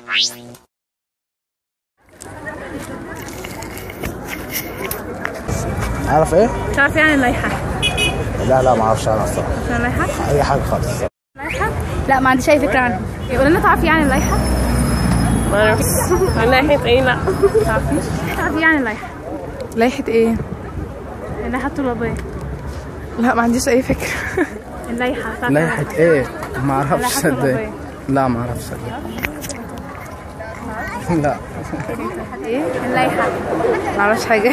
عارف ايه؟ تعرف يعني اللائحة لا لا ما اعرفش انا الصراحه شو اللائحة؟ اي حاجه خالص اللائحة؟ لا ما عنديش أي فكرة عنها يقول لنا تعرفي يعني اللائحة؟ ما اعرفش من ناحيه ايه لا تعرفي؟ تعرفي يعني اللائحة لائحة ايه؟ اللائحة الطلابية لا ما عنديش اي فكرة اللائحة تعرفي لائحة ايه؟ ما اعرفش اللائحة صدق الطلابية. لا ما اعرفش صدق لا ايه؟ اللائحة ما اعرفش حاجة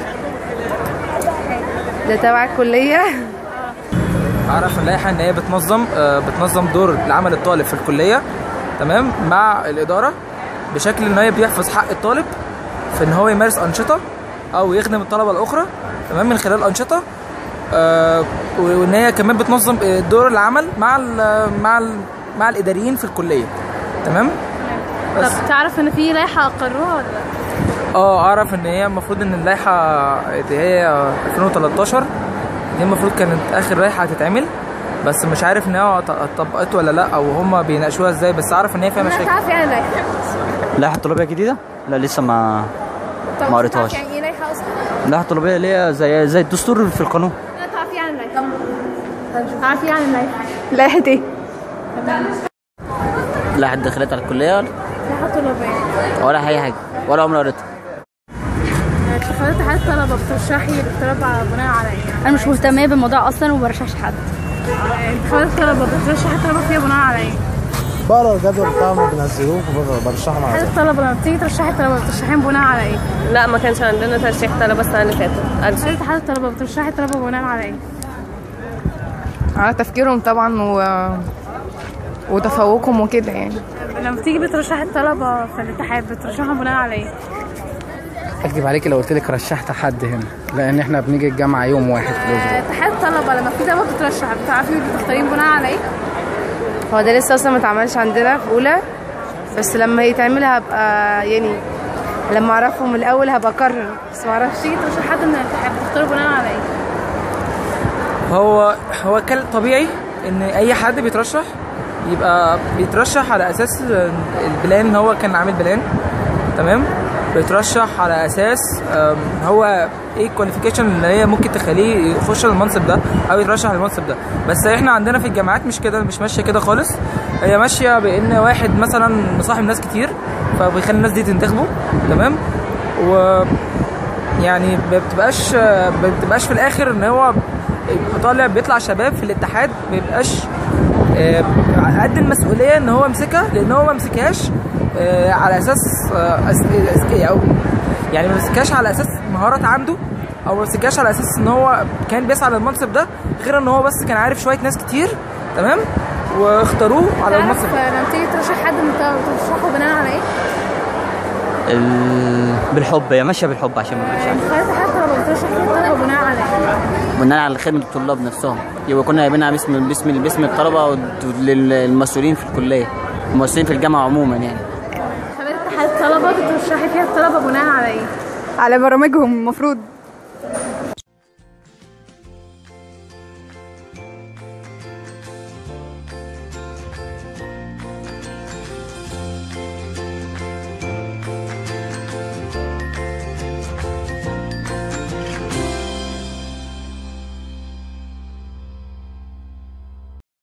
ده تبع الكلية اعرف اللائحه ان هي بتنظم آه، بتنظم دور العمل الطالب في الكليه تمام مع الاداره بشكل ان هي بيحفظ حق الطالب في ان هو يمارس انشطه او يخدم الطلبه الاخرى تمام من خلال انشطه آه، وان هي كمان بتنظم آه، دور العمل مع ال مع ال مع الاداريين في الكليه تمام بس طب تعرف ان في لائحة اقروها ولا لا؟ اه اعرف ان هي المفروض ان اللائحه اللي هي 2013 دي المفروض كانت اخر لائحه هتتعمل بس مش عارف ان هي اتطبقت ولا لا او هم بيناقشوها ازاي بس اعرف ان هي فيها لا مشاكل تعرف يعني اللائحة لائحة طلابية جديدة؟ لا لسه ما طب ما تعرف قريتهاش. يعني ايه لائحة اصلا؟ اللائحة الطلابية اللي هي زي زي الدستور في القانون لا تعرفي يعني اللائحة تعرفي يعني اللائحة لائحة ايه؟ لائحة دخلت على الكلية لائحة طلابية ولا أي حاجة ولا عمري قريتها اتخاذات اتحاد الطلبة بترشحي الطلبة على بناء على ايه؟ انا مش مهتمه بالموضوع اصلا وما برشحش حد انتخابات الطلبة بترشح الطلبة فيها بناء على ايه؟ بقرا الجدول بتاعهم بينزلوه وبرشحهم على اتحاد طول الطلبة لما بتيجي ترشحي الطلبة بترشحيهم بناء على ايه؟ لا ما كانش عندنا ترشيح طلبه السنه اللي فاتت قال هل اتحاد الطلبة بترشحي الطلبة بناء على ايه؟ على تفكيرهم طبعا و... وتفوقهم وكده يعني لما بتيجي بترشحي الطلبة في الاتحاد بترشحهم بناء على ايه؟ اكذب عليكي لو قلت لك رشحت حد هنا لان احنا بنيجي الجامعة يوم واحد في الاسبوع اتحاد الطلبة لما في طلبة بتترشح بتعرفي بتختارين بناء على ايه؟ هو ده لسه اصلا ما اتعملش عندنا في اولى بس لما يتعمل هبقى يعني لما اعرفهم من الاول هبقى اقرر بس ما اعرفش تيجي ترشح حد من الاتحاد بتختاروا بناء على ايه؟ هو هو كان طبيعي ان اي حد بيترشح يبقى بيترشح على اساس البلان ان هو كان عامل بلان تمام بيترشح على اساس أم، هو ايه الكواليفيكيشن اللي هي ممكن تخليه يخش المنصب ده او يترشح للمنصب ده بس احنا عندنا في الجامعات مش كده مش ماشيه كده خالص هي ماشيه بان واحد مثلا مصاحب ناس كتير فبيخلي الناس دي تنتخبه تمام و يعني ما بتبقاش ما بتبقاش في الاخر ان هو طالع بيطلع شباب في الاتحاد ما بيبقاش آه، قد المسؤوليه ان هو يمسكها لان هو ما مسكهاش آه، على اساس آه، أس- اذكياء او يعني ما مسكهاش على اساس مهارات عنده او ما مسكهاش على اساس ان هو كان بيسعى للمنصب ده غير ان هو بس كان عارف شويه ناس كتير تمام واختاروه على المنصب تعرف ده. لما تيجي ترشح حد من الطلبة بترشحه بناء على ايه؟ ال... بالحب هي ماشية بالحب عشان ما نقولش حاجة. انتخابات اتحاد الطلبة بترشح فيها الطلبة بناء على ايه؟ بناء على خدمة الطلاب نفسهم يبقى كنا جايبينها باسم باسم باسم الطلبة والمسؤولين في الكلية المسؤولين في الجامعة عموما يعني انتخابات اتحاد الطلبة بترشحي فيها الطلبة بناء على ايه؟ على برامجهم المفروض